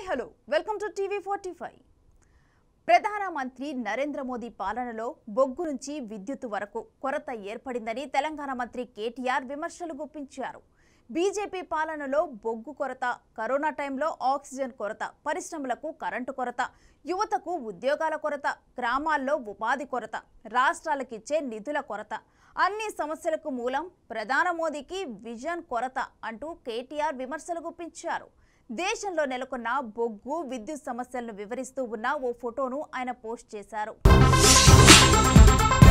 hi hello welcome to TV forty five ప్రధానమంత్రి నరేంద్ర మోదీ పాలనలో బొగ్గు నుంచి విద్యుత్ వరకు కొరత ఏర్పడిందని తెలంగాణ మంత్రి కేటీఆర్ విమర్శలు గుప్పించారు బీజేపీ పాలనలో బొగ్గు కొరత కరోనా టైంలో ఆక్సిజన్ కొరత పరిశ్రమలకు కరెంటు కొరత యువతకు ఉద్యోగాల కొరత గ్రామాల్లో ఉపాధి కొరత రాష్ట్రాలకిచ్చే నిధుల కొరత అన్ని సమస్యలకు మూలం ప్రధాన మోదీకి విజన్ కొరత అంటూ కేటీఆర్ విమర్శలు గుప్పించారు దేశంలో నెలకొన్న బొగ్గు విద్యుత్ సమస్యలను వివరిస్తూ ఉన్న ఓ ఫోటోను ఆయన పోస్ట్ చేశారు